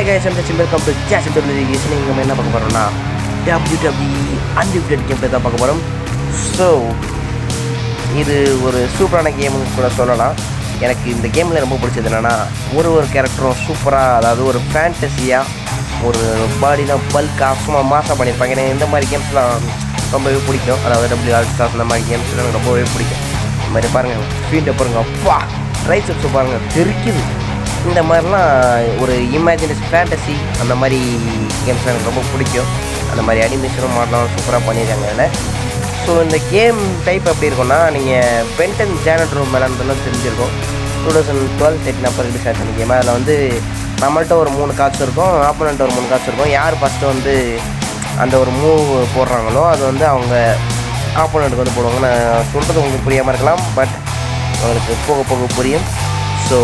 guys, I'm Sachin. Welcome to Jazz Technology. Sini நம்ம என்ன பார்க்க போறோம்னா WWE Undefeated கேம் தான் பார்க்க போறோம் ஸோ இது ஒரு சூப்பரான கேம்னு கூட சொல்லலாம் எனக்கு இந்த கேமில் ரொம்ப பிடிச்சது என்னென்னா ஒரு ஒரு கேரக்டரும் சூப்பராக அதாவது ஒரு ஃபேண்டஸியாக ஒரு பாடிலாம் பல்காக சும்மா மாசாக பண்ணியிருப்பாங்க எனக்கு இந்த மாதிரி கேம்ஸ்லாம் ரொம்பவே பிடிக்கும் அதாவது டபிள்யூ ஆல் ஸ்டார்ஸ் இந்த மாதிரி கேம்ஸ் எனக்கு ரொம்பவே பிடிக்கும் இந்த மாதிரி பாருங்கள் ஃபீல்டை பாருங்க அப்பா ரைட்ஸ் பாருங்கள் தெரிக்குது இந்த மாதிரிலாம் ஒரு இமேஜினஸ் ஃபேண்டசி அந்த மாதிரி கேம்ஸ் எனக்கு ரொம்ப பிடிக்கும் அந்த மாதிரி அனிமேஷனும் மாடலாம் சூப்பராக பண்ணியிருக்காங்க அதில் ஸோ இந்த கேம் டைப் எப்படி இருக்கும்னா நீங்கள் பென்டன் ஜேனட் ரூம் விளாண்டுலாம் தெரிஞ்சிருக்கும் டூ தௌசண்ட் டுவெல் தேர்ட்டின் அப்போ ரிலீஸ் ஆச்சு இந்த கேம் அதில் வந்து நம்மள்ட்ட ஒரு மூணு காசு இருக்கும் ஆப்போனண்ட் ஒரு மூணு காசு இருக்கும் யார் ஃபஸ்ட்டு வந்து அந்த ஒரு மூவ் போடுறாங்களோ அது வந்து அவங்க ஆப்போனண்ட்டுக்கு வந்து போடுவாங்க நான் சொல்கிறது உங்களுக்கு புரியாமல் இருக்கலாம் பட் உங்களுக்கு போக போக புரியும் ஸோ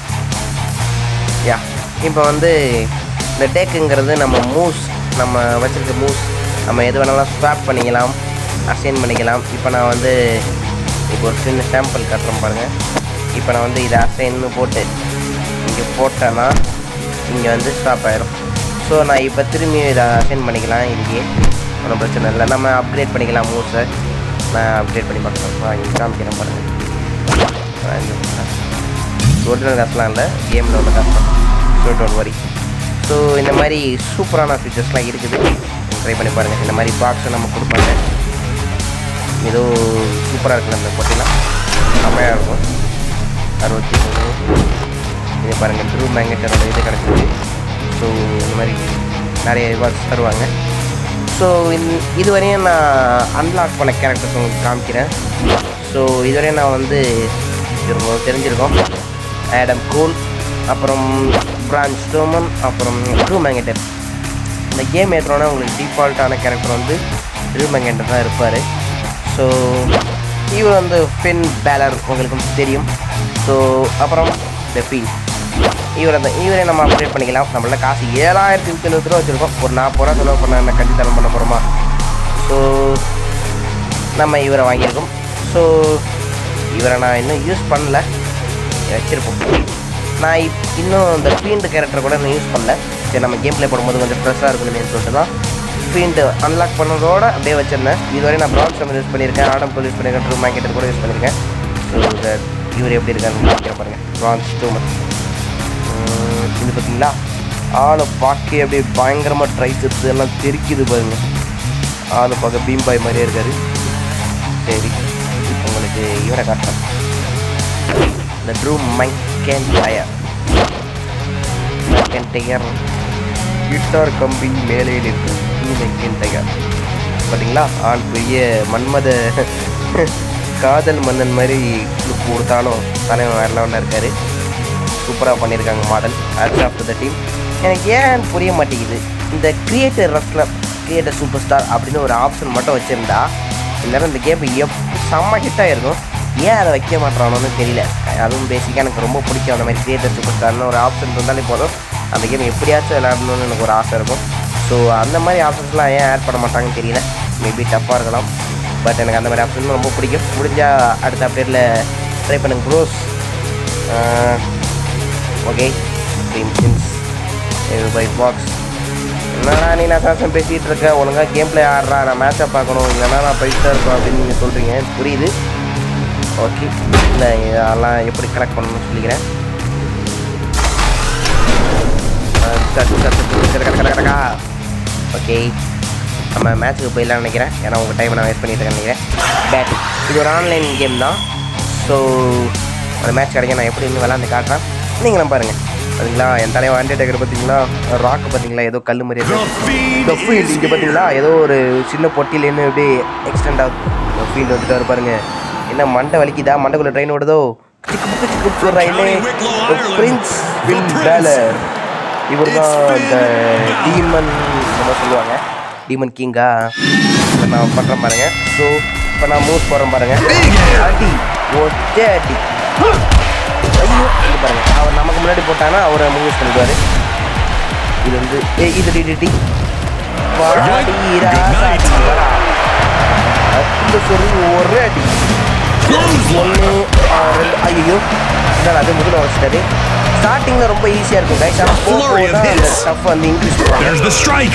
யா இப்போ வந்து இந்த டேக்குங்கிறது நம்ம மூவ்ஸ் நம்ம வச்சிருக்க மூவ்ஸ் நம்ம எது வேணாலும் ஸ்வாப் பண்ணிக்கலாம் அசைன் பண்ணிக்கலாம் இப்போ நான் வந்து இப்போ ஒரு சின்ன சாம்பிள் காட்டுறேன் பாருங்கள் இப்போ நான் வந்து இதை அசைன்னு போட்டு இங்கே போட்டேன்னா இங்கே வந்து ஸ்டாப் ஆயிரும் ஸோ நான் இப்போ திரும்பி இதை அசைன் பண்ணிக்கலாம் இங்கேயே ஒன்றும் பிரச்சனை இல்லை நம்ம அப்கிரேட் பண்ணிக்கலாம் மூவ்ஸை நான் அப்கிரேட் பண்ணி பார்க்குறேன் வாங்கி காமிக்கிறேன் பாருங்கள் ஒரிஜினல் காசுலாம் இல்லை கேமில் உள்ள காசு தான் ஸோ டோன்ட் வரி ஸோ இந்த மாதிரி சூப்பரான ஃபீச்சர்ஸ்லாம் இருக்குது ட்ரை பண்ணி பாருங்கள் இந்த மாதிரி பாக்ஸை நம்ம கொடுப்பாங்க ஏதோ சூப்பராக இருக்குல்ல அந்த போட்டிலாம் செம்மையாக இருக்கும் அறுபத்தி மூணு இது பாருங்கள் ட்ரூ மேங்கட்டரோட இது கிடக்குது ஸோ இந்த மாதிரி நிறைய ரிவார்ட்ஸ் தருவாங்க ஸோ இதுவரையும் நான் அன்லாக் பண்ண கேரக்டர்ஸ் உங்களுக்கு காமிக்கிறேன் ஸோ இதுவரையும் நான் வந்து இது உங்களுக்கு தெரிஞ்சிருக்கோம் ஆடம் கூல் அப்புறம் பிரான்ச் ஸ்டோமன் அப்புறம் ட்ரூ மேங்கட்டர் இந்த கேம் ஏற்றுறோன்னா உங்களுக்கு டிஃபால்ட்டான கேரக்டர் வந்து ட்ரூ மேங்கட்டர் தான் இருப்பார் ஸோ இவர் வந்து பென் பேலர் உங்களுக்கு தெரியும் ஸோ அப்புறம் த ஃபீல் இவரை தான் இவரை நம்ம அப்டேட் பண்ணிக்கலாம் நம்மள காசு ஏழாயிரத்தி தொண்ணூற்றி ரூபா வச்சுருக்கோம் ஒரு நாற்பது ரூபா செலவு பண்ண என்ன கண்டித்தனம் பண்ண போகிறோமா ஸோ நம்ம இவரை வாங்கியிருக்கோம் ஸோ இவரை நான் இன்னும் யூஸ் பண்ணல வச்சுருப்போம் நான் இப் இன்னும் இந்த ஃபீல்டு கேரக்டர் கூட இன்னும் யூஸ் பண்ணல சரி நம்ம கேம் ப்ளே போடும்போது கொஞ்சம் ஃப்ரெஷ்ஷாக இருக்கணுமேனு சொல்லிட்டு தான் ஃபீல்டு அன்லாக் பண்ணதோட அப்படியே வச்சிருந்தேன் இதுவரை நான் ப்ரான்ஸ் நம்ம யூஸ் பண்ணியிருக்கேன் ஆடம் கோல் யூஸ் பண்ணியிருக்கேன் ட்ரூ மேக்கெட்டர் கூட யூஸ் பண்ணியிருக்கேன் ஸோ இந்த இவர் எப்படி இருக்காருன்னு பார்க்க பாருங்கள் ப்ரான்ஸ் டூ இது பார்த்தீங்களா ஆளை பார்க்க அப்படியே பயங்கரமாக ட்ரை சிப்ஸ் எல்லாம் தெரிக்குது பாருங்க ஆளை பார்க்க பீம்பாய் மாதிரியே இருக்காரு சரி இப்போ உங்களுக்கு இவரை காட்டுறேன் இந்த Drew McIntyre McIntyre guitar கம்பி மேலே இருக்கு ட்ரூ மைக்கேன் டயர் பார்த்தீங்களா ஆள் பெரிய மன்மத காதல் மன்னன் மாதிரி லுக் கொடுத்தாலும் தலைவன் வேற லெவலில் இருக்காரு சூப்பராக பண்ணியிருக்காங்க model ads of the team எனக்கு ஏன் புரிய மாட்டேங்குது இந்த creator wrestler creator super star அப்படின்னு ஒரு ஆப்ஷன் மட்டும் வச்சுருந்தா இந்நேரம் இந்த கேம் எப் செம்ம ஹிட்டாக இருக்கும் ஏன் அதை வைக்க மாட்டானோன்னு தெரியல அதுவும் பேசிக்காக எனக்கு ரொம்ப பிடிக்கும் அந்த மாதிரி கிரியேட்டர் சூப்பர் ஸ்டார்னு ஒரு ஆப்ஷன் இருந்தாலே போதும் அந்த கேம் எப்படியாச்சும் விளையாடணும்னு எனக்கு ஒரு ஆசை இருக்கும் ஸோ அந்த மாதிரி ஆப்ஷன்ஸ்லாம் ஏன் ஆட் பண்ண மாட்டாங்கன்னு தெரியல மேபி டஃப்பாக இருக்கலாம் பட் எனக்கு அந்த மாதிரி ஆப்ஷன் ரொம்ப பிடிக்கும் முடிஞ்சால் அடுத்த அப்டேட்டில் ட்ரை பண்ணுங்க bros okay dream since bye box என்னடா நீ நான் சாசம் பேசிகிட்டு இருக்க ஒழுங்காக கேம் பிளே ஆடுறா நான் மேட்சை பார்க்கணும் இல்லைனா நான் போயிட்டு இருக்கோம் அப்படின்னு நீங்கள் சொல்கிறீங்க புரியுது ஓகே இல்லை அதெல்லாம் எப்படி கலெக்ட் பண்ணணும்னு சொல்லிக்கிறேன் ஓகே நம்ம மேட்ச்சுக்கு போயிடலாம்னு நினைக்கிறேன் ஏன்னா உங்கள் டைமை நான் வேஸ்ட் பண்ணிட்டு இருக்கேன் நினைக்கிறேன் பேட் இது ஒரு ஆன்லைன் கேம் தான் ஸோ அந்த மேட்ச் கிடைக்க நான் எப்படி இன்னும் விளாண்டு காட்டுறேன் நீங்களும் பாருங்கள் பார்த்தீங்களா என் தலைவன் அண்டர்டேக்கர் பார்த்தீங்களா ராக் பார்த்தீங்களா ஏதோ கல் மாதிரி இந்த ஃபீல்டு இங்கே பார்த்தீங்களா ஏதோ ஒரு சின்ன பொட்டிலேருந்து அப்படியே எக்ஸ்டெண்ட் ஆகுது ஃபீல்டு வந்துட்டு பாருங்க என்ன மண்டை வலிக்குதா மண்டைக்குள்ளே ட்ரெயின் ஓடுதோ பிரின்ஸ் வில் பேலர் இவர் தான் இந்த டீமன் நம்ம சொல்லுவாங்க டீமன் கிங்கா இப்போ நான் பண்ணுறேன் பாருங்க ஸோ இப்போ நான் மூவ் போகிறேன் பாருங்க அடி ஒட்டே அடி ஐயோ இது பாருங்க அவர் நமக்கு முன்னாடி போட்டானா அவரை மூவ்ஸ் பண்ணிடுவார் இது வந்து ஏ இது டி டி டி அந்த சொல்லி ஒரே அடி ஒன்று ரெண்டு ஐயோ சார் அது முதல்ல உடச்சிட்டாரு ஸ்டார்டிங்கில் ரொம்ப ஈஸியாக இருக்கும் கைஸ் ஆனால் போக Flurry போக of தான் அந்த hits. ஸ்டஃப் வந்து இன்க்ரீஸ் பண்ணுவாங்க There's the strike.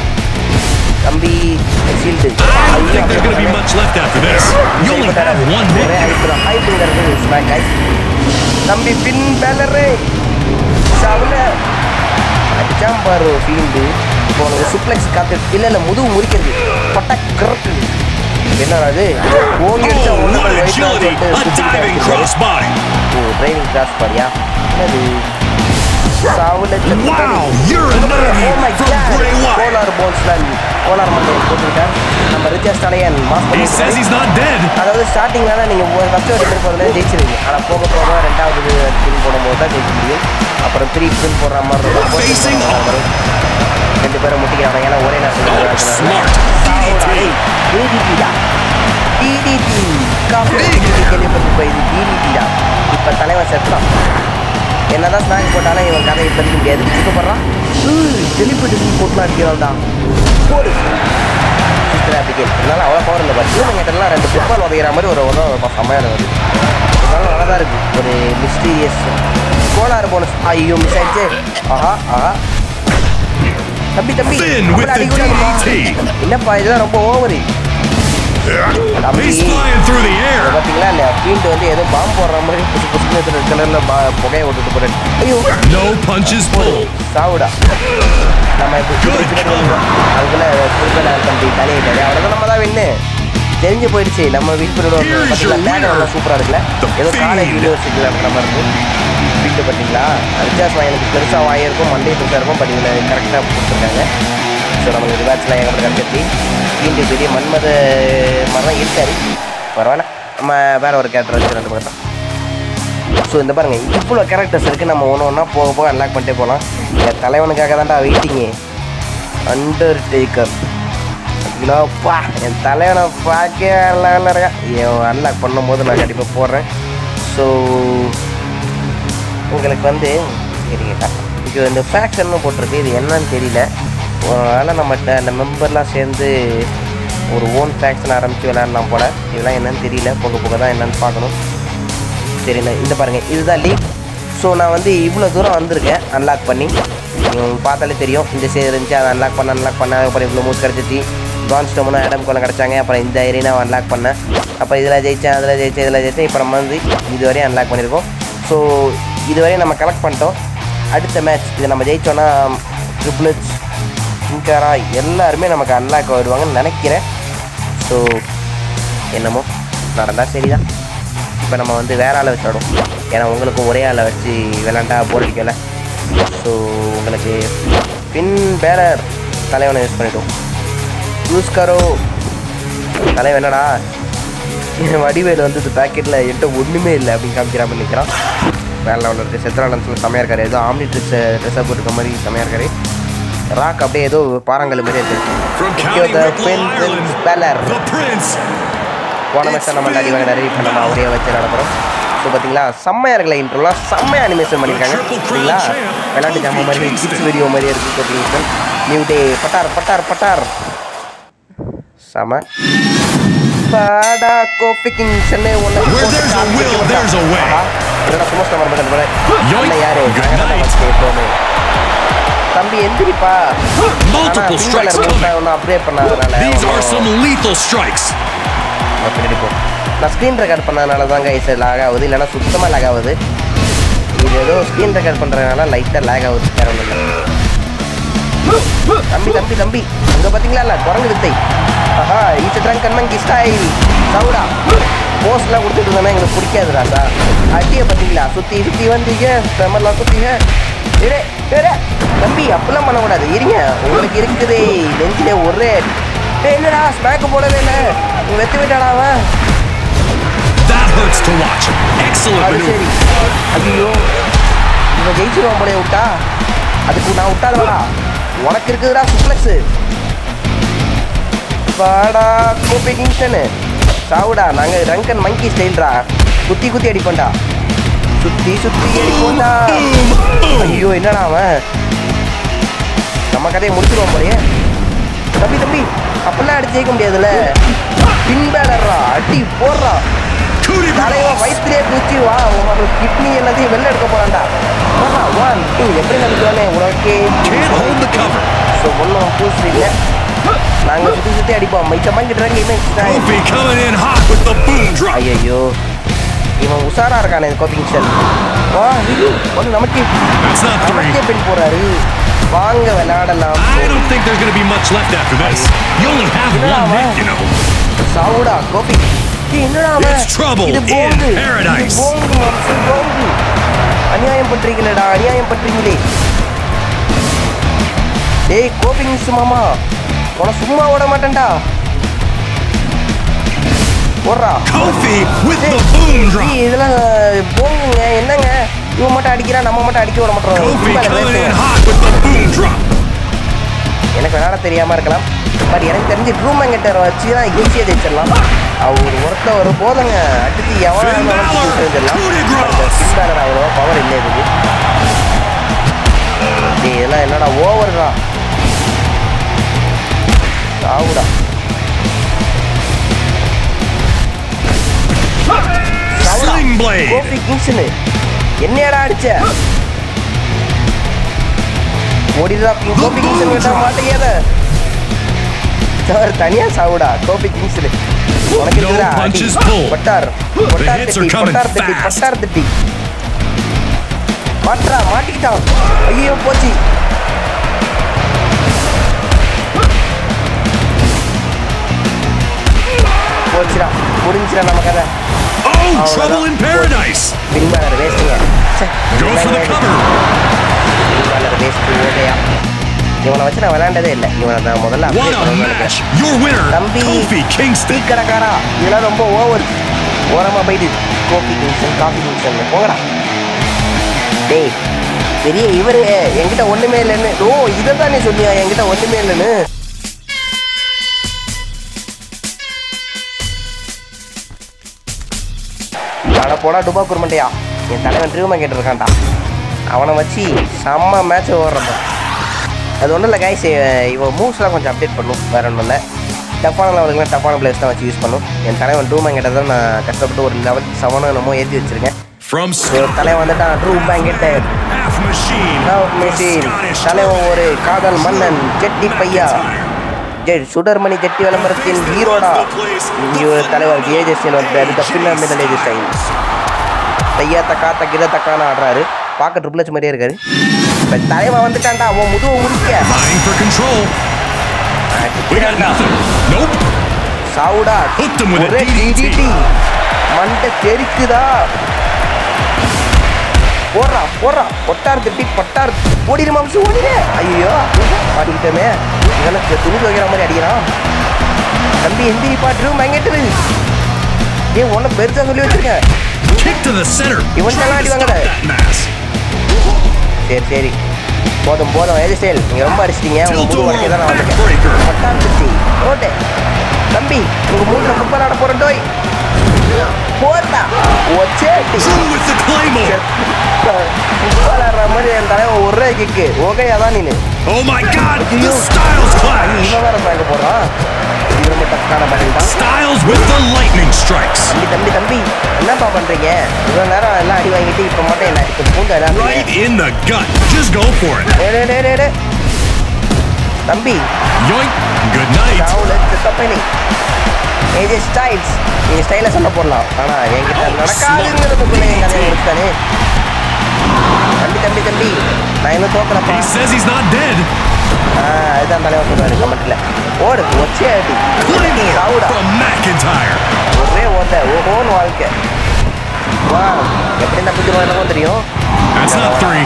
தம்பி shield I don't think there's going to be much left after this. You only have one hit. ஒரே ஹைட் ஹைட்டுங்கிறது ஸ்மாக் கைஸ் தம்பி பின் பேலரு சவுல அடிச்சாம் பாரு ஃபீல்டு இப்போ உனக்கு சுப்ளெக்ஸ் காத்து இல்லை இல்லை முதுகு முறிக்கிறது பட்டா கரெக்ட் என்னடா அது ஓங்கி அடிச்சா Oh, ஒன்று what agility! A diving crossbody. ஓ டிரைவிங் கிராஸ் பாரியா என்னது சாவுல Wow, you're another from Bray Wyatt. Kolar போன்ஸ்லாம் Kolar மட்டும் போட்டிருக்கார் நம்ம ரிச்சர்ஸ் தலையன் mass He says he's not dead. அதாவது ஸ்டார்டிங்ல நீங்க ஒரு ஃபர்ஸ்ட் ஒரு பின் போடுறது ஜெயிச்சிருவீங்க ஆனா போக போக ரெண்டாவது பின் போடும்போது தான் ஜெயிக்க முடியும் அப்புறம் த்ரீ பின் போடுற மாதிரி இருக்கும் fourth pin Facing போடுற மாதிரி இருக்கும். ரெண்டு பேரும் முட்டிக்கிறாங்க ஏன்னா ஒரே Oh, smart. நேரத்தில் DDT. டிடிடிடா டிடிடி காப்பி கேள்விப்பட்டு இது டிடிடிடா இப்போ தலைவன் செத்துறான் என்னதான் ஸ்நாக் போட்டாலும் இவன் கதையை பதிக்க முடியாது இப்போ போடுறான் டெலிபதி போட்டுலாம் அடிக்கிறான் தான் போடு சிஸ்டர் ஆப்பிக்கேல் இதனால அவ்வளோ பவர் இல்லை பட் இவங்க கிட்டலாம் ரெண்டு ஃபுட்பால் உதைகிற மாதிரி ஒரு உதவ செம்மையான வருது இதனால நல்லா தான் இருக்குது ஒரு மிஸ்டீரியஸ் கோளாறு போனஸ் ஐயோ மிஸ் ஆயிடுச்சு ஆஹா ஆஹா தம்பி தம்பி Finn with அப்படி the அடிக்கூடாதுப்பா. DDT. என்னப்பா இதெல்லாம் ரொம்ப over He's flying through the air. பார்த்தீங்களா இல்லையா ஃபீல்டு வந்து ஏதோ பாம்பு போடுற மாதிரி புதுசு புதுசு ரெட் கலரில் பா புகையை விட்டுட்டு போகிறேன் ஐயோ No punches pulled. சாவுடா நம்ம இப்போ Good cover. அதுக்குள்ள புதுசாக தம்பி தலையிட்டாரு அவ்வளோதான் நம்ம தான் வின்னு தெரிஞ்சு போயிடுச்சு நம்ம வின் பண்ணிடுவோம் Here's பார்த்தீங்களா your பேனர் winner, நல்லா சூப்பராக இருக்குல்ல the ஏதோ காலேஜ் Fiend. யூனிவர்சிட்டியில் இருக்கிற மாதிரி இருக்கும் ஃபீல்டு பார்த்தீங்களா வித்தியாசம் எனக்கு பெருசாக வாயிருக்கும் மண்டே பெருசாக இருக்கும் பட் இதில் கரெக்டாக கொடுத்துருக்காங்க ஸோ நமக்கு ரிவார்ட்ஸ்லாம் ஏகப்பட்ட கிடச்சிருச்சு ஃபீல்டு பெரிய மன்மத மாதிரி தான் இருக்காரு பரவாயில்ல நம்ம வேற ஒரு கேரக்டர் வச்சு ரெண்டு பேர் தான் ஸோ இந்த பாருங்க இவ்வளோ கேரக்டர்ஸ் இருக்குது நம்ம ஒன்று ஒன்றா போக போக அன்லாக் பண்ணிட்டே போகலாம் என் தலைவனுக்காக தான்டா வெயிட்டிங்கு அண்டர் டேக்கர் இவ்வளோப்பா என் தலைவனை பார்க்க லெவலில் இருக்கா என் அன்லாக் பண்ணும்போது நான் கண்டிப்பாக போடுறேன் ஸோ உங்களுக்கு வந்து சரிங்களா இது இந்த ஃபேக்ஷன்னு போட்டிருக்கு இது என்னன்னு தெரியல அதனால் நம்மகிட்ட அந்த மெம்பர்லாம் சேர்ந்து ஒரு ஓன் ஃபேக்ஷன் ஆரம்பித்து விளையாடலாம் போல் இதெல்லாம் என்னன்னு தெரியல போக போக தான் என்னன்னு பார்க்கணும் சரி நான் இந்த பாருங்கள் இதுதான் லீக் ஸோ நான் வந்து இவ்வளோ தூரம் வந்திருக்கேன் அன்லாக் பண்ணி உங்களுக்கு பார்த்தாலே தெரியும் இந்த சைடு இருந்துச்சு அதை அன்லாக் பண்ண அன்லாக் பண்ண அப்புறம் இவ்வளோ மூஸ் கிடச்சிச்சு பிரான்ஸ் டோமனும் இடம் கொள்ள கிடச்சாங்க அப்புறம் இந்த ஏரியா அன்லாக் பண்ணேன் அப்போ இதில் ஜெயித்தேன் அதில் ஜெயித்தேன் இதில் ஜெயித்தேன் இப்போ நம்ம வந்து இதுவரையும் அன்லாக் பண்ணியிருக்கோம் ஸோ இதுவரையும் நம்ம கலெக்ட் பண்ணிட்டோம் அடுத்த மேட்ச் இதை நம்ம ஜெயிச்சோன்னா ட்ரிபிள்ஸ் இன்காரா எல்லாருமே நமக்கு அன்லாக் வருவாங்கன்னு நினைக்கிறேன் ஸோ என்னமோ நடந்தால் சரிதான் இப்போ நம்ம வந்து வேற ஆளை வச்சு ஆடுவோம் ஏன்னா உங்களுக்கும் ஒரே ஆளை வச்சு விளாண்டா போர் அடிக்கல ஸோ உங்களுக்கு பின் பேரர் தலைவனை யூஸ் பண்ணிட்டோம் யூஸ் கரோ தலைவன் என்னடா என் வடிவேல் வந்து இந்த பேக்கெட்டில் என்கிட்ட ஒன்றுமே இல்லை அப்படின்னு காமிக்கிறாம நிற்கிறான் வேற லெவலில் இருக்குது செத்ராலன்ஸில் செம்மையாக இருக்காரு ஏதோ ஆம்னி ட்ரிக்ஸ் ட்ரெஸ்ஸாக போட்டுருக்க மாதிரி செம்மையாக இருக்காரு ராக் அப்படியே ஏதோ பாறாங்கல் மாதிரி இருக்கு From Okay, County the Ripple Pin Island, Prince Beller. the Prince. போன மேட்ச் நம்ம அடி வாங்கினாரு இப்போ நம்ம அவரே வச்சு நடக்கிறோம் ஸோ பார்த்தீங்களா செம்மையாக இருக்கல இன்ட்ரோலாம் செம்மையாக அனிமேஷன் பண்ணியிருக்காங்க பார்த்தீங்களா விளையாட்டு ஜாம மாதிரி கிட்ஸ் வீடியோ மாதிரியே இருக்குது பார்த்தீங்கன்னா நியூ டே பட்டார் பட்டார் பட்டார் செம பாடா கோபி கிங் சென்னை ஒன்று Where there's a will, there's a way. என்னடா சும்மா ஸ்டாமர் பண்ணுறது Yoink. அண்ணன் யாரு Good நாங்க தான் night. வச்சு எப்போவுமே தம்பி எந்திரிப்பா Multiple strikes coming. ஒன்றும் அப்டேட் பண்ணாதனால These are ஒண்ணும் some lethal strikes. அப்படி இருக்கும் நான் ஸ்க்ரீன் ரெக்கார்ட் பண்ணதுனால தான் கைஸ் லாக் ஆகுது இல்லைன்னா சுத்தமாக லாக் ஆகுது இது ஏதோ ஸ்க்ரீன் ரெக்கார்ட் பண்ணுறதுனால லைட்டாக லாக் ஆகுது வேற ஒன்றும் இல்லை தம்பி தம்பி தம்பி அங்கே பார்த்தீங்களா இல்லை குரங்கு வித்தை ஆஹா ஈச்ச ட்ரங்க் கண்மங்கி ஸ்டைல் சவுடா போஸ்ட்லாம் கொடுத்துட்டு இருந்தா எங்களுக்கு பிடிக்காதுடா சார் அட்டியை பார்த்தீங்களா சுற்றி சுற்றி வந்தீங்க செம்மலாம் சுற்றிங்க இரு இரு தம்பி அப்படிலாம் பண்ணக்கூடாது இருங்க உங்களுக்கு இருக்குது நெஞ்சிலே ஒரே ஏய், என்னடா ஸ்மேக்கு போடவே இல்லை வெத்து விட்டாடா அவன் That hurts to watch. Excellent அது சரி maneuver. ஐயோ இவன் ஜெயிச்சிருவான் போலே விட்டா அதுக்கு நான் விட்டாதவடா உனக்கு இருக்குதுடா சுப்ளெக்ஸு வாடா கோபி கிங்ஸ்டனு சாவுடா நாங்கள் ரங்கன் மங்கி ஸ்டைல்ரா குத்தி குத்தி அடிப்போம்டா சுத்தி சுத்தி அடிப்போம்டா ஐயோ என்னடா அவன் நம்ம கதையை முடிச்சிருவோம் போலயே தம்பி தம்பி அப்படிலாம் அடிச்சு ஜெயிக்க முடியாதுல்ல பின்பேலர்றா அடி போடுறா Coup de தலைவன் grace. வயிற்றுலேயே குச்சி வா உங்களுக்கு கிட்னி எல்லாத்தையும் வெளில எடுக்க போறான்டா ஒன் டூ எப்படி நம்பிக்கை உனக்கு Can't hold the cover. So ஒன்றும் பூசு இல்லை நாங்கள் சுற்றி சுற்றி அடிப்போம் மிச்சம் வாங்கிட்டு என்ன Kofi coming in hot with the boom drop. ஐயோ இவன் உஷாரா இருக்கானே கோபிங் செல் வா ஐயோ ஒன்று நமக்கு That's not three. நமக்கே பின் போறாரு வாங்க விளையாடலாம் I don't think there's going to be much left after this. You only have Yeah, one man. hit, you know. சாவுடா கோபி ஏய், என்னடா அவன்? It's trouble இது in போங்கு. paradise. இது போங்கு, மம்சு, போங்கு. அநியாயம் பண்றீங்களேடா அநியாயம் பண்றீங்களே டேய் கோபிங்ஸ் மாமா உன சும்மா விட மாட்டேன்டா ஓடுறா Kofi with the டேய், boom drop. ஏய், இதெல்லாம் போங்குங்க என்னங்க இவன் மட்டும் அடிக்கிறான் நம்ம மட்டும் அடிக்க விட மாட்டோம் Kofi சும்மா coming in பேசுங்க. hot with the boom drop. எனக்கு விளையாட தெரியாம இருக்கலாம் பட் எனக்கு தெரிஞ்சு ட்ரூம் எங்கிட்ட வச்சு தான் ஈஸியாக ஜெயிச்சிடலாம் அவர் ஒருத்த ஒரு போதுங்க அடிச்சு எவனா Finn Balor, செஞ்சிடலாம் coup de grace. சிந்தாரர் அவ்வளோ பவர் இல்லை இதுக்கு டேய், இதெல்லாம் என்னடா ஓவர்டா சாவுடா சாவுடா. Sling blade. கோபி கிங்ஸ்னு என்னையடா அடிச்ச ஓடிடா கிங் கோபி கிங்ஸ்னு விட்டா மாட்டேங்காத சார் தனியா சாவுடா கோபி கிங்ஸ்னு உனக்கு No இருக்குடா, அடி. punches pulled. பட்டார் பட்டார் hits தட்டி are coming பட்டார் தட்டி fast. பட்டார் தட்டி மாட்றா மாட்டிக்கிட்டான் ஐயோ போச்சு போச்சுடா முடிஞ்சுடா நம்ம கதை Oh, trouble in paradise. Finn Balor வேஸ்ட்டுங்க Go for the cover. Finn Balor waste ஓகையா இவனை வச்சு நான் விளையாண்டதே இல்லை இவனை நான் முதல்ல What upgrade a பண்ணணும்னு match. நினைக்கிறேன். Your winner, தம்பி Kofi Kingston. டீ கடைக்காரா இதெல்லாம் ரொம்ப ஓவர் ஓரமாக போயிட்டு கோபி கிங்ஸன் காஃபி கிங்ஸன் போங்கடா டேய் பெரிய இவரு என்கிட்ட ஒண்ணுமே இல்லைன்னு ஓ இதை தானே சொன்னியா என்கிட்ட ஒண்ணுமே இல்லைன்னு அட போடா டுபா குருமண்டையா என் தலைவன் ட்ரீமா கேட்டிருக்கான்டா அவனை வச்சு செம்ம மேட்ச் ஓடுறப்ப அது ஒன்றும் இல்லை கைஸ் இவன் மூவ்ஸ்லாம் கொஞ்சம் அப்டேட் பண்ணும் வேற ஒன்றும் இல்லை டஃப்பான லெவலுக்குலாம் டஃப்பான பிளேஸ் தான் வச்சு யூஸ் பண்ணும் என் தலைவன் ட்ரூ மேங்கிட்ட தான் நான் கஷ்டப்பட்டு ஒரு லெவல் செவனோ என்னமோ ஏற்றி வச்சிருக்கேன் From ஒரு தலைவன் வந்துட்டான் ட்ரூ மேங்கிட்ட half machine. மிஷின் Scottish தலைவன் ஒரு காதல் மன்னன் ஜெட்டி பையா ஜெ- சுடர்மணி ஜெட்டி விளம்பரத்தின் ஹீரோடா இங்கே ஒரு தலைவர் ஏஜஸ்டியில் வந்து அடுத்த பின்னர் மிதல் ஏஜ் ஸ்டைல் தையா தக்கா தக்கித தக்கான்னு ஆடுறாரு பார்க்க ட்ரிபிள் ஹெச் மாதிரியே இருக்காரு இப்போ தலைவன் வந்துட்டான்டா அவன் முதுவை முடிக்க Vying for control. We got nothing. Nope. சாவுடா Hooked him with a ஒரே DDT. DDT. மண்டை தெரிக்குதா போடுறா போடுறா பொட்டார் திட்டி பொட்டார் ஓடிடு மாம்சு ஓடிடு ஐயோ மாட்டிக்கிட்டோமே இதெல்லாம் து- துணி துவைக்கிற மாதிரி அடிக்கிறான் தம்பி எந்திரி பாட்டு மங்கிட்டு ஏன் ஒன்றும் பெருசா சொல்லி வச்சிருக்கேன் Kick to the center. இவன் Trying தான் to அடி stop வாங்குற. that mass. சரி சரி போதும் போதும் ஏது ஸ்டைல் நீங்க ரொம்ப அடிச்சிட்டீங்க உங்க Tilt மூணு over வரைக்கும் தான் நான் backbreaker. வந்திருக்கேன் பட்டான் திட்டி ஓட்டே தம்பி உங்க மூணுல ஃபுட்பால் ஆட போற டோய் போட்டா ஒச்சேட்டி Drew with the claymore. Football ஆடுற மாதிரி என் தலைவன் ஒரே கிக்கு ஓகையா தான் நீனு Oh my God. The ஐயோ. Styles ஐயோ, clash. இவன் வேற சாக்க போடுறான் இது ரொம்ப டஃப்கான பேட்டில் தான் Styles with the lightning strikes. தம்பி தம்பி தம்பி என்னப்பா பண்றீங்க இவ்வளோ நேரம் எல்லாம் அடி வாங்கிட்டு இப்போ மட்டும் என்ன இப்போ பூந்து எல்லாம் Right in the gut. Just go for it. டே, டே, டே, டே, டே. தம்பி Yoink. Good night. ராகுல் தப்பனி ஏஜே ஸ்டைல்ஸ் நீ ஸ்டைல சண்டை போடலாம் ஆனா என்கிட்ட நடக்காதுங்கிறதுக்குள்ள என் கதையை முடிச்சானே தம்பி தம்பி தம்பி நான் இன்னும் தோக்கலப்பா He says he's not dead. ஆ, அதுதான் தலைவர் சொல்றாரு கமெண்ட்ல ஓடு ஒச்சே அடி Claymore சாவுடா from McIntyre. ஒரே ஓட்ட ஓஹோன்னு வாழ்க்கை வா எப்படி தப்பிக்கிறோம் எனக்கும் தெரியும் That's not three.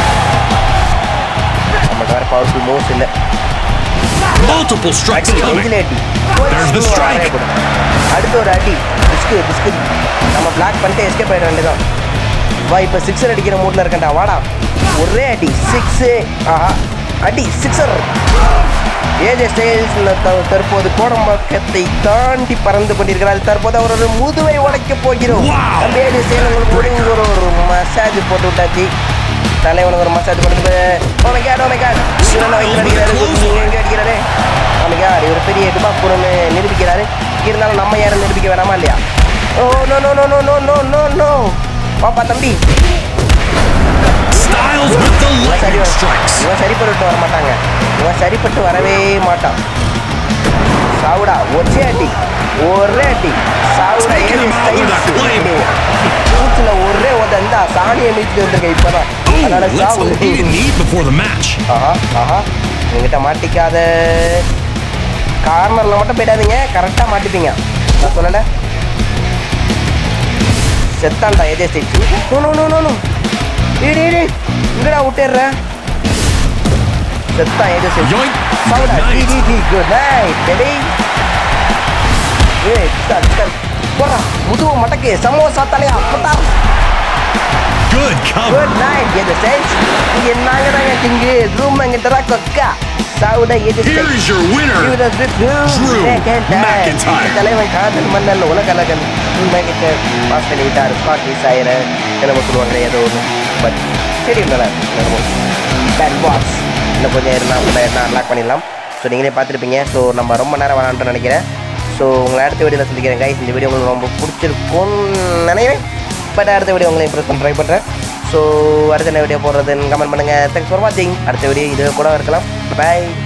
நம்மகிட்ட வேற பவர்ஃபுல் மூவ்ஸ் இல்லை Multiple strikes அடி coming. நெஞ்சில அடி There's the strike. அடுத்து ஒரு அடி பிஸ்கு பிஸ்கு நம்ம பிளாக் பண்ணிட்டு எஸ்கேப் ஆயிட வேண்டியதான் வா இப்போ சிக்ஸர் அடிக்கிற மூட்ல இருக்கேன்டா வாடா ஒரே அடி சிக்ஸு ஆஹா அடி சிக்ஸர் ஏஜே ஸ்டைல்ஸில் தற்போது கோடம்பாக்கத்தை தாண்டி பறந்து கொண்டிருக்கிறார் தற்போது அவர் ஒரு முதுவை உடைக்க போகிறோம் Wow. அந்த ஏஜே ஸ்டைல் உங்களுக்கு முடிஞ்ச ஒரு ஒரு மசாஜ் போட்டு விட்டாச்சு தலைவனுக்கு ஒரு மசாஜ் போட்டு ஓமைக்காட் ஓமைக்காட் இவன் வைக்கிற அடிக்கிறாரு எங்கே அடிக்கிறாரு ஓமைக்காட் இவர் பெரிய டுபாக் பொருள்னு நிரூபிக்கிறாரு இருந்தாலும் நம்ம யாரும் நிரூபிக்க வேணாமா இல்லையா oh no no no no no no no no பாப்பா தம்பி Styles with the இவன் சரி lightning வர- strikes. இவன் சரிப்பட்டு வர மாட்டாங்க இவன் சரிப்பட்டு வரவே மாட்டான் சாவுடா ஒரே அடி ஒரே அடி சாவுடா Taking ஏறி him out with a styles. claymore. மூச்சுல ஒரே ஒரு இந்த சாணியை மீச்சிட்டு வந்திருக்கேன் இப்பதான் Oh, அதனால let's சாவு hope he didn't eat before the match. ஆஹா ஆஹா எங்கிட்ட மாட்டிக்காத கார்னரில் மட்டும் போயிடாதீங்க கரெக்டாக மாட்டிப்பீங்க நான் சொல்லலை செத்தான்டா எதே statue no no no no no டேய் டேய் டேய் இங்கடா விட்டுடுற செத்தான் எதே ஸ்டேச்சு Yoink. சவுடா டி Nice. டி டி குட் நைட் டெடி ஏய் ஸ்டார்ட் ஸ்டார்ட் போடா முதுகு மடக்கு சமோசா தலையா புட்டா Good cover. குட் நைட் எது சென்ஸ் இங்க நாங்க தாங்க கிங்கு ரூம் அங்கிட்ட தான் கொக்கா சவுடா எது Here is your winner. Drew McIntyre. தலைவன் காதல் மன்னன் உலகலகன் உண்மைகிட்ட பாஸ் பண்ணிட்டார் ஸ்காட் வீசாயிர என்னமோ சொல்லுவாங்க ஏதோ ஒன்று பட் சரி பேட் பாக்ஸ் இன்னும் கொஞ்சம் இருந்தால் கூட என்ன அன்லாக் பண்ணிடலாம் ஸோ நீங்களே பார்த்துருப்பீங்க ஸோ நம்ம ரொம்ப நேரம் விளாண்டுன்னு நினைக்கிறேன் ஸோ உங்களை அடுத்த வீடியோவில் சந்திக்கிறேன் guys இந்த வீடியோ உங்களுக்கு ரொம்ப பிடிச்சிருக்கும்னு நினைக்கிறேன் பட் அடுத்த வீடியோ உங்களை இம்ப்ரெஸ் பண்ண ட்ரை பண்ணுறேன் ஸோ அடுத்த என்ன வீடியோ போடுறதுன்னு கமெண்ட் பண்ணுங்கள் தேங்க்ஸ் ஃபார் வாட்சிங் அடுத்த வீடியோ இது கூட இருக்கலாம் பை